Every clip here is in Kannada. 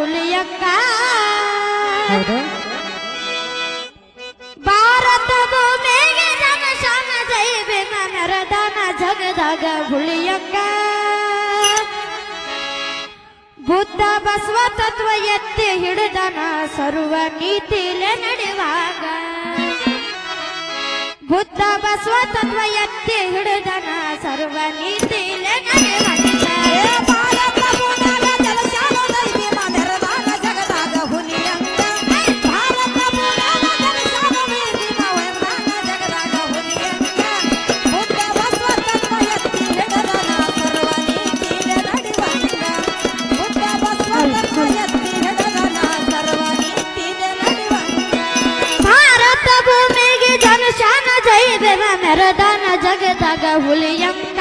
ಹುಲಿಯಕ್ಕ ಹೌದು ಭಾರತ ಭೂಮಿಗೆ ಜನಶಾನ ಜೈ ಭೀಮ ಮೆರದಾನ ಜಗದಾಗ ಹುಲಿಯಕ್ಕ ಬುದ್ಧ ಬಸವ ತತ್ವ ಎತ್ತಿ ಹಿಡಿದನ ಸರ್ವ ನೀತಿಲೆ ನಡೆಯುವಾಗ ಬುದ್ಧ ಬಸವ ತತ್ವ ಎತ್ತಿ ಹಿಡಿದನ ಸರ್ವ ನೀತಿಲೆ ನಡೆಯುವಾಗ ಭಾರತ ಭೂಮ್ಯಾಗ ಜಲಶಾಲ ದೈವಿಮ ಮೆರದಾನ ಜಗದಾಗ ಹುಲಿಯಂಗ ಭಾರತ ಭೂಮ್ಯಾಗ ಜಲಶಾಲ ದೈವಿಮ ಮೆರದಾನ ಜಗದಾಗ ಹುಲಿಯಂಗ ಬುದ್ಧ ಬಸವ ತತ್ವ ಎತ್ತಿ ಹಿಡದನ ಸರ್ವ ನೀತಿಲೆ ನಡೆಯುವಂಗ ಬುದ್ಧ ಬಸವ ತತ್ವ ಎತ್ತಿ ಹಿಡದನ ಸರ್ವ ನೀತಿಲೆ ನಡೆಯುವಂಗ ಭಾರತ ಭೂಮಿಗೆ ಜನಶಾನ ಜೈ ಭೀಮ ಮೆರದಾನ ಜಗದಾಗ ಹುಲಿಯಂಗ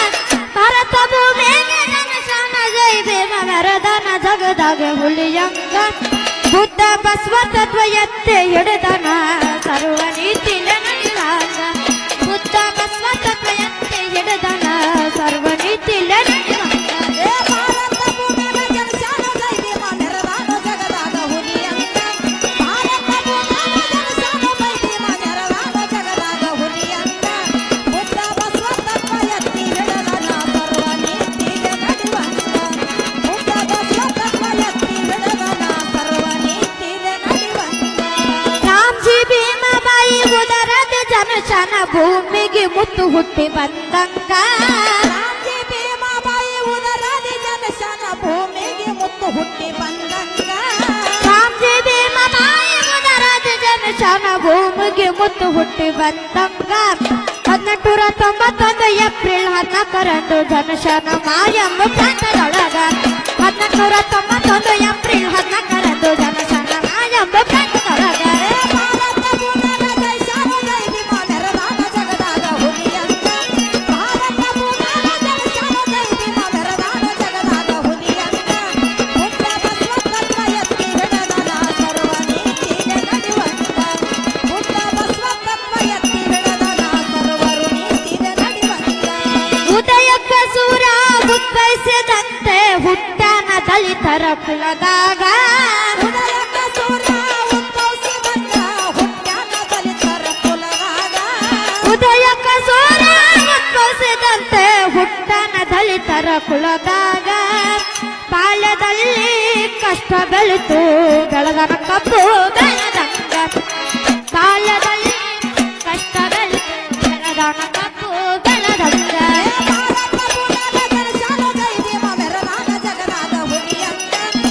ಭಾರತ ಭೂಮಿಗೆ ಜನಶಾನ ಜೈ ಭೀಮ ಮೆರದಾನ ಜಗದಾಗ ಹುಲಿಯಂಗ ಬುದ್ಧ ಬಸವ ತತ್ವ ಎತ್ತೆ ಹಿಡಿದನ ಸರ್ವ ನೀತಿಲ ನಡೆಯುವಾಗ ಬುದ್ಧ ಬಸವ ತತ್ವ ಎತ್ತೆ ಹಿಡಿದನ ಸರ್ವ ನೀತಿಲ ನಡೆಯುವಾಗ ಏ ಭಾರತ ಭೂಮ್ಯಾಗ ಜಲಶಾಲ ದೈವಿಮ ಮೆರದಾನ ಜಗದಾಗ ಹುಲಿಯಂಗ ಭಾರತ ಭೂಮ್ಯಾಗ ಜಲಶಾಲ ದೈವಿಮ ಮೆರದಾನ ಜಗದಾಗ ಹುಲಿಯಂಗ ಬುದ್ಧ ಬಸವ ತತ್ವ ಎತ್ತಿ ಹಿಡದನ ಸರ್ವ ನೀತಿಗೆ ನಡೆಯುವಂಗ ಬುದ್ಧ ಬಸವ ತತ್ವ ಎತ್ತಿ ಹಿಡದನ ಸರ್ವ ನೀತಿಗೆ ನಡೆಯುವಂಗ ರಾಮ್ಜಿ ಭೀಮಬಾಯಿ ಉದರದ ಜನಶನ ಭೂಮಿಗೆ ಮುತ್ತು ಹುಟ್ಟಿ ಬಂದಂಗ ರಾಮಜಿ ಭೀಮಾಬಾಯಿ ಉದರಾದಿ ಜನಶನ ಭೂಮಿಗೆ ಮುತ್ತು ಹುಟ್ಟಿ ಬಂದಂಗ ರಾಮ್ಜಿ ಭೀಮಬಾಯಿ ಉದರದ ಜನಶನ ಭೂಮಿಗೆ ಮುತ್ತು ಹುಟ್ಟಿ ಬಂದಂಗ ಹದಿನೆಂಟುರ ತೊಂಬತ್ತೊಂದು ಏಪ್ರಿಲ್ ಹದಿನಾಲ್ಕರಂದು ಜನಶನ ಮಾಯಮ್ಮ ಪ್ರಾಂತದೊಳಗ ಹದಿನೆಂಟುರ ತೊಂಬತ್ತೊಂದು ಏಪ್ರಿಲ್ ಹದಿನಾಲ್ಕರಂದು ಜನಶನ ಮಾಯಮ್ಮ ಪ್ರಾಂತದೊಳಗ ಭಾರತ ಭೂಮ್ಯಾಗ ಜೈಶಾಲ ದೈವಿಮ ಮೆರದಾನ ಜಗದಾಗ ಹುಲಿಯಂಗ ಭಾರತ ಭೂಮ್ಯಾಗ ಜೈಶಾಲ ದೈವಿಮ ಮೆರದಾನ ಜಗದಾಗ ಹುಲಿಯಂಗ ಬುದ್ಧ ಬಸವ ತತ್ವ ಎತ್ತಿ ಹಿಡದನ ಸರ್ವ ನೀತಿಗೆ ನಡೆಯುವಂಗ ಬುದ್ಧ ಬಸವ ತತ್ವ ಎತ್ತಿ ಹಿಡದನ ಸರ್ವರು ನೀತಿಗೆ ನಡೆಯುವಂಗ ಉದಯಕ್ಕ ಸೂರ ಉದ್ಭವಿಸಿದಂತೆ ಹುಟ್ಟಾನ ದಲಿತರ ಕುಲದಾಗ ಉದಯಕ್ಕ ಸೂರ್ಯ ಉದ್ಭವಿಸಿ ಬಂದ ಹುಟ್ಟ್ಯಾನ ದಲಿತರ ಕುಲದಾಗ ಉದಯಕ್ಕ ಸೂರ ಉದ್ಭವಿಸಿದಂತೆ ಹುಟ್ಟಾನ ದಲಿತರ ಕುಲದಾಗ ಬಾಲ್ಯದಲ್ಲಿ ಕಷ್ಟ ಬೆಳೆತು ಬೆಳೆದನ ಕಬ್ಬು ಬೆಳೆದಂಗ ಬಾಲ್ಯದಲ್ಲಿ ಕಷ್ಟ ಬೆಳೆತು ಬೆಳೆದನ ಕಬ್ಬು ಬೆಳೆದಂಗ ಭಾರತ ಭೂಮ್ಯಾಗ ಜನಶಾಲ ದೈವಿಮ ಮೆರದಾನ ಜಗದಾಗ ಹುಲಿಯಂಗ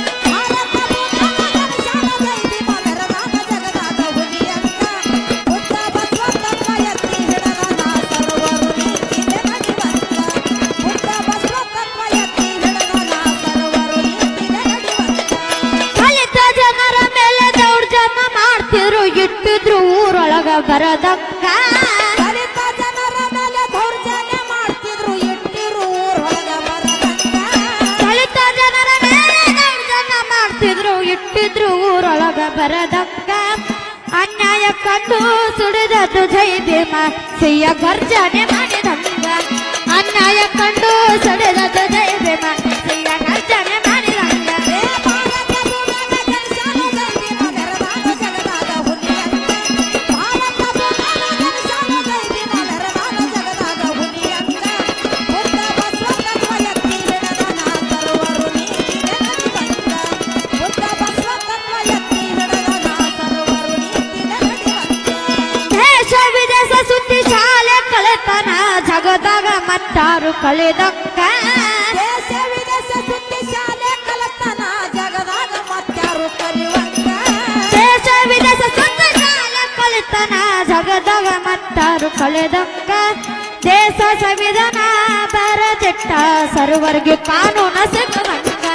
ಭಾರತ ಭೂಮ್ಯಾಗ ಜನಶಾಲ ದೈವಿಮ ಮೆರದಾನ ಜಗದಾಗ ಹುಲಿಯಂಗ ಬುದ್ಧ ಬಸವ ತತ್ವ ಎತ್ತಿ ಹಿಡದನ ಸರ್ವರು ನೀತಿಗೆ ನಡೆಯುವಂಗ ಬುದ್ಧ ಬಸವ ತತ್ವ ಎತ್ತಿ ಹಿಡದನ ಸರ್ವರು ನೀತಿಗೆ ನಡೆಯುವಂಗ ದಲಿತ ಜನರ ಮೇಲೆ ದೌರ್ಜನ್ಯ ಮಾಡ್ತಿರು ಇಟ್ಟಿದ್ರು ಊರೊಳಗ ಬರದಂಗ ದಲಿತ ಜನರ ಮೇಲೆ ದೌರ್ಜನ್ಯ ಮಾಡ್ತಿದ್ರು ಇಟ್ಟಿರು ಊರೊಳಗ ಬರದಂಗ ದಲಿತ ಜನರ ಮೇಲೆ ದೌರ್ಜನ್ಯ ಮಾಡ್ತಿದ್ರು ಇಟ್ಟಿದ್ರು ಊರೊಳಗ ಬರದಂಗ ಅನ್ಯಾಯ ಕಂಡು ಸುಡಿದದ್ದು ಜೈ ಭೀಮ ಸಿಯ ಗರ್ಜನೆ ಮಾಡಿದಂಗ ಅನ್ಯಾಯ ಕಂಡು ಸುಡಿದದ್ದು ಜೈ ಭೀಮ ಸಿಯ ಗರ್ಜನೆ ಮಾಡಿದಂಗ ಏ ಭಾರತ ಭೂಮ್ಯಾಗ ಜನಶಾಲ ದೈವಿಮ ಮೆರದಾನ ಜಗದಾಗ ಹುಲಿಯಂಗ ಭಾರತ ಭೂಮ್ಯಾಗ ಜನಶಾಲ ದೈವಿಮ ಮೆರದಾನ ಜಗದಾಗ ಹುಲಿಯಂಗ ಬುದ್ಧ ಬಸವ ತತ್ವ ಎತ್ತಿ ಹಿಡದನ ಸರ್ವರು ನೀತಿಗೆ ನಡೆಯುವಂಗ ಬುದ್ಧ ಬಸವ ತತ್ವ ಎತ್ತಿ ಹಿಡದನ ಸರ್ವರು ನೀತಿಗೆ ನಡೆಯುವಂಗ ದೇಶ ವಿದೇಶ ಸುದ್ದಿ ಶಾಲೆ ಕಳೆತನ ಜಗದಾಗ ಮತ್ತಾರು ಕಳೆದಂಗ ದೇಶ ವಿದೇಶ ಸುದ್ದಿ ಶಾಲೆ ಕಲತನ ಜಗದಾಗ ಮತ್ಯಾರು ಕಲಿಯುವಂಗ ದೇಶ ವಿದೇಶ ಸುದ್ದಿ ಶಾಲೆ ಕಳೆತನ ಜಗದಾಗ ಮತ್ತಾರು ಕಳೆದಂಗ ದೇಶ ಸಂವಿಧಾನ ಬರದಿಟ್ಟ ಸರ್ವರ್ಗೆ ಕಾನೂನ ಸಿಗುವಂಗ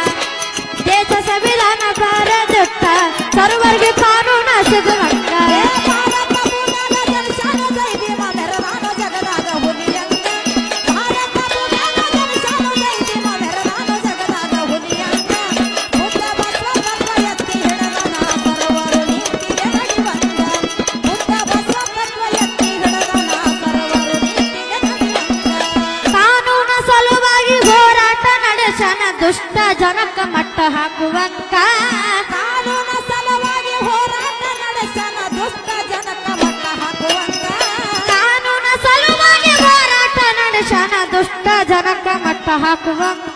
ದೇಶ ಸಂವಿಧಾನ ಬರದಿಟ್ಟ ಸರ್ವರ್ಗೆ ಕಾನೂನ ಸಿಗುವಂಗ ಏ ಭಾರತ ಭೂಮ್ಯಾಗ ಜನಶಾಲ ದೈವಿಮ ಮೆರದಾನ ಜಗದಾಗ ಹುಲಿಯಂಗ ಭಾರತ ಭೂಮ್ಯಾಗ ಜನಶಾಲ ದೈವಿಮ ಮೆರದಾನ ಜಗದಾಗ ಹುಲಿಯಂಗ ಬುದ್ಧ ಬಸವ ತತ್ವ ಎತ್ತಿ ಹಿಡದನ ಸರ್ವರು ನೀತಿಗೆ ನಡೆಯುವಂಗ ಬುದ್ಧ ಬಸವ ತತ್ವ ಎತ್ತಿ ಹಿಡದನ ಸರ್ವರು ನೀತಿಗೆ ನಡೆಯುವಂಗ ಕಾನೂನು ಸಲುವಾಗಿ ಹೋರಾಟ ನಡೆಸನ ದುಷ್ಟ ಜನಕ ಮಟ್ಟ ಹಾಕುವಂಕ ಕಾನೂನ ಸಲುವಾಗಿ ಹೋರಾಟ ನಡೆಸನ ದುಷ್ಟ ಜನಕ ಮಟ್ಟ ಹಾಕುವಂತ ಕಾನೂನ ಸಲುವಾಗಿ ಹೋರಾಟ ನಡೆಸನ ದುಷ್ಟ ಜನಕ ಮಟ್ಟ ಹಾಕುವಂಕ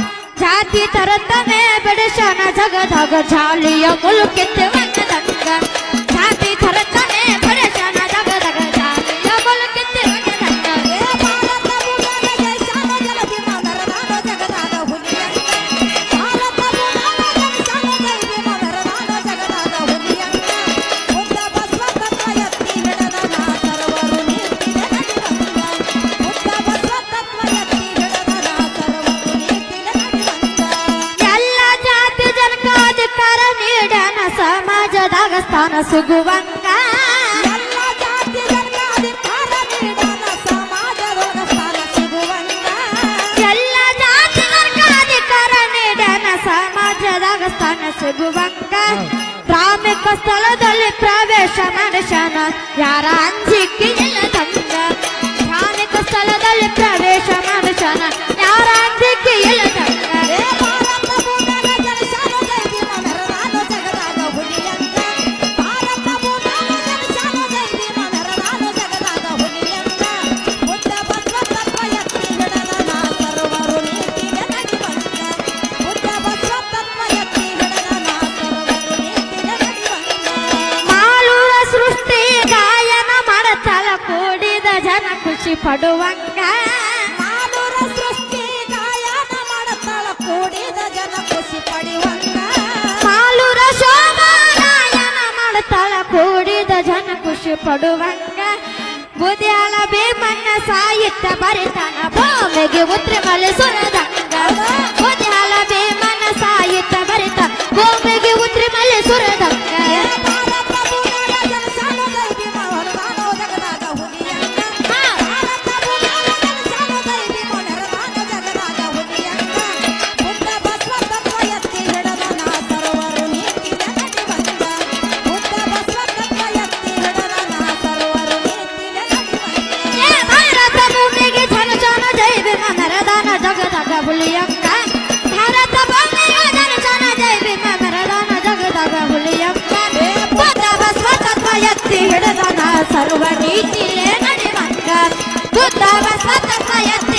ಜಾತಿ ತರತನೆ ಬೆಳೆಸನ ಜಗದಾಗ ಜಾಲಿಯ ಮುಲುಕಿತ್ತು ದಂಗ ಜಾತಿ ತರತನೆ ಬೆಳೆಸನ ಜಗದಾಗ ಜಾಲಿಯ ಮುಲುಕಿತ್ತು ದಂಗ ಏ ಭಾರತ ಭೂಮ್ಯಾಗ ಜೈಸಾನ ಜಲಭೀಮ ಮೆರದಾನ ಜಗದಾಗ ಹುಲಿಯಂತ ಭಾರತ ಭೂಮ್ಯಾಗ ಜೈಸಾನ ಜಲಭೀಮ ಮೆರದಾನ ಜಗದಾಗ ಹುಲಿಯಂತ ಬುದ್ಧ ಬಸವ ತತ್ವ ಎತ್ತಿ ಹಿಡದ ನಾ ಸರ್ವರು ನೀತಿಗೆ ನಡಿವಂಗ ಬುದ್ಧ ಬಸವ ತತ್ವ ಎತ್ತಿ ಹಿಡದ ನಾ ಸರ್ವರು ನೀತಿಗೆ ನಡಿವಂಗ ಎಲ್ಲ ಜಾತಿ ಜನಕ ಅಧಿಕಾರ ನೀಡನ ಸಮಾಜದಾಗ ಸ್ಥಾನ ಸಿಗುವಂಗ ಎಲ್ಲ ಜಾತಿ ಜನಕ ಅಧಿಕಾರ ನೀಡನ ಸಮಾಜದೊಳಗ ಸ್ಥಾನ ಸಿಗುವಂಗ ಎಲ್ಲ ಜಾತಿ ವರ್ಗ ಅಧಿಕಾರ ನೀಡನ ಸಮಾಜದಾಗ ಸ್ಥಾನ ಸಿಗುವಂಗ ಧಾರ್ಮಿಕ ಸ್ಥಳದಲ್ಲಿ ಪ್ರವೇಶ ನಡೆಸನ ಯಾರ ಅಂಜಿಕೆ ಇಲ್ಲದಂಗ ಧಾರ್ಮಿಕ ಸ್ಥಳದಲ್ಲಿ ಪ್ರವೇಶ ನಡೆಸನ ಯಾರ ಅಂಜಿಕೆ ಇಲ್ಲದಂಗ ಏ ಭಾರತ ಭೂಮ್ಯಾಗ ಜನಿಸಾನ ಜೈವಿಮ ಮೆರದಾನ ಜಗದಾಗ ಹುಲಿಯಂತ ಭಾರತ ಭೂಮ್ಯಾಗ ಜನಿಸಾನ ಜೈವಿಮ ಮೆರದಾನ ಜಗದಾಗ ಹುಲಿಯಂತ ಬುದ್ಧ ಬಸವ ತತ್ವ ಎತ್ತಿ ಹಿಡದ ನಾ ಸರ್ವರು ನೀತಿಗೆ ನಡಿವಂತ ಬುದ್ಧ ಬಸವ ತತ್ವ ಎತ್ತಿ ಹಿಡದ ನಾ ಸರ್ವರು ನೀತಿಗೆ ನಡಿವಂತ ಮಾಳುವ ಸೃಷ್ಟಿ ಗಾಯನ ಮಾಡತಲ ಕೂಡಿದ ಜನ ಖುಷಿ ಪಡುವಂಗ ಮಾನೂರ ಸೃಷ್ಟಿ ಗಾಯನ ಮಾಡತಾಳ ಕೂಡಿದ ಜನ ಖುಷಿ ಪಡೆಯುವಂಗ ಮಾಲೂರ ಶೋಭಾರಾಯಣ ಮಾಡ್ತಾಳ ಕೂಡಿದ ಜನ ಖುಷಿ ಪಡುವಂಗ ಬುದ್ಯಾಳ ಬೇಮಣ್ಣ ಸಾಹಿತ್ಯ ಬರಿತಾನ ಭೂಮಿಗೆ ಉತ್ರಿ ಮಲೆ ಸುರದಂಗ ಬುದ್ಯಾಳ ಬೇಮಣ್ಣ ಸಾಹಿತ್ಯ ಬರಿತ ಭೂಮಿಗೆ ಉತ್ರಿ ಮಲೆ ಸುರದಂಗ ಭಾರತ ಭೂಮ್ಯಾಗ ಜನಿಸಾನ ಜೈವಿಮ ಹೊರದಾನೋ ಜಗದಾಗ ಹುಲಿಯಂಗ ಭಾರತ ಭೂಮ್ಯಾಗ ಜನಿಸಾನ ಜೈವಿಮ ನೆರದಾನ ಜಗದಾಗ ಹುಲಿಯಂಗ ಬುದ್ಧ ಬಸವ ತತ್ವ ಎತ್ತಿ ಹಿಡದ ನಾ ಸರ್ವರು ನೀತಿಗೆ ನಡಿವಂಗ ಬುದ್ಧ ಬಸವ ತತ್ವ ಎತ್ತಿ ಹಿಡದ ನಾ ಸರ್ವರು ನೀತಿಗೆ ನಡಿವಂಗ ಏ ಭಾರತ ಭೂಮಿಗೆ ಜನ ಜನ ಜೈವಿಮ ಮೆರದಾನ ಜಗದಾಗ ಹುಲಿಯಂಗ ಭಾರತ ಭೂಮಿಗೆ ಜನ ಜನ ಜೈವಿಮ ಮೆರದಾನ ಜಗದಾಗ ಹುಲಿಯಂಗ ಬುದ್ಧ ಬಸವ ತತ್ವ ಎತ್ತಿ ಹಿಡದನ ಸರ್ವ ನೀತಿಲೇ ನಡೆವಂಗ ಬುದ್ಧ ಬಸವ ತತ್ವ ಎತ್ತಿ